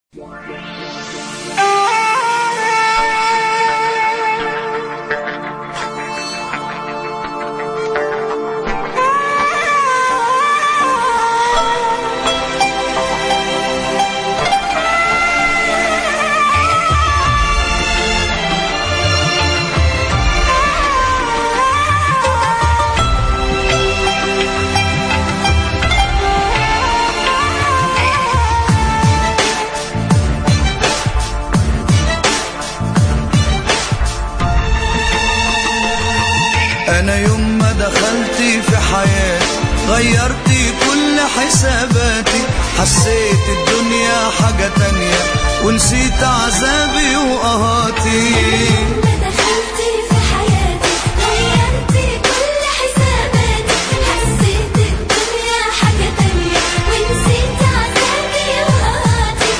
انا يوم ما دخلتي في حياتي غيرتي كل حساباتي حسيت الدنيا حاجة تانية ونسيت عذابي وقهاتي ما دخلتي في حياتي غيرتي كل حساباتي حسيت الدنيا حاجة تانية ونسيت عذابي وقهاتي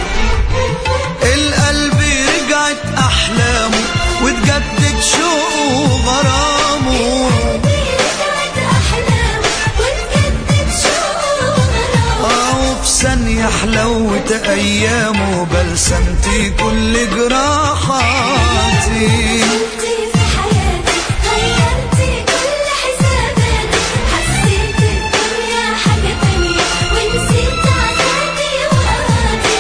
القلب رجعت احلامه وتجدد شوقه وغرامه قلبي رجعت أحلام وتجدد شوق وغرام اه وفي ثانية حلوت ايامه بلسمتي كل جراحاتي دخلتي في حياتي غيرتي كل حساباتي حسيت الدنيا حاجة تانية ونسيت عذابي وقهاتي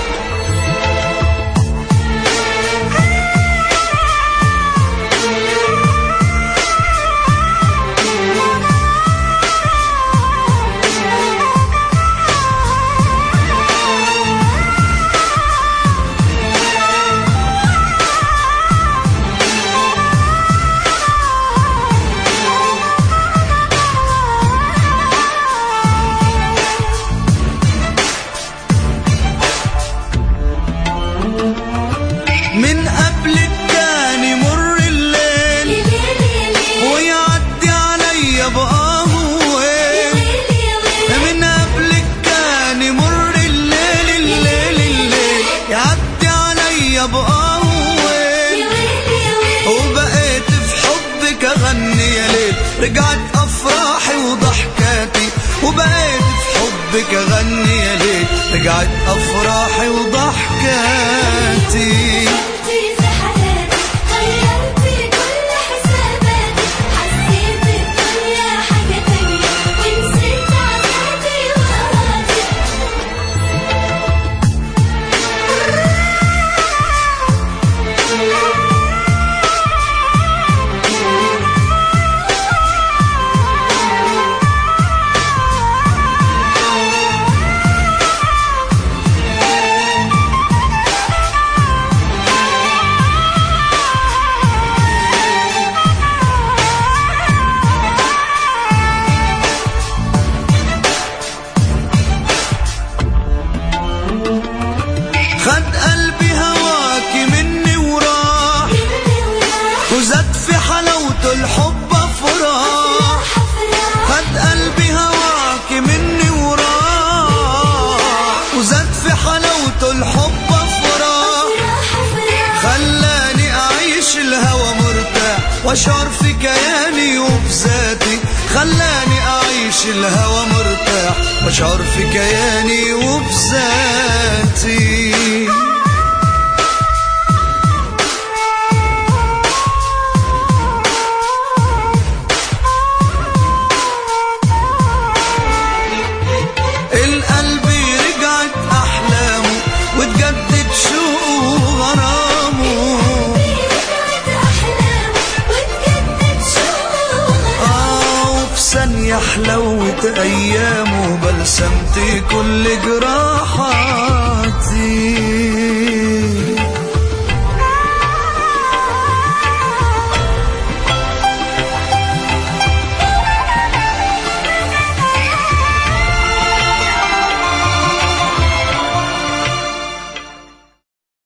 من قبلك كان يمر الليل يا ليل يا ليل ويعدي عليا بقهوة يا ويل يا ويل من قبلك كان يمر الليل الليل الليل يعدي عليا بقهوة يا ويل يا ويل وبقيت في حبك اغني يا ليل رجعت افراحي وضحكاتي وبقيت في حبك اغني يا ليل رجعت افراحي وضحكاتي دخلتي في حياتي غيرتي كل حساباتي حسيت الدنيا حاجة تانية ونسيت عذابي وقهاتي خد قلبي هواكي مني وراح مني وراح وزاد في حلاوته الحب افراح حفرة خد قلبي هواكي مني وراح وزاد في حلاوته الحب افراح حفرة خلاني اعيش الهوى مرتاح واشعر في كياني وفي ذاتي خلاني اعيش الهوى مرتاح واشعر في كياني وفي ذاتي القلب رجعت احلامه وتجدد شوقه وغرامه رجعت أحلام وتجدد شوق وغرام اه وفي ثانية حلوت ايامه بلسمتي كل جراحاتي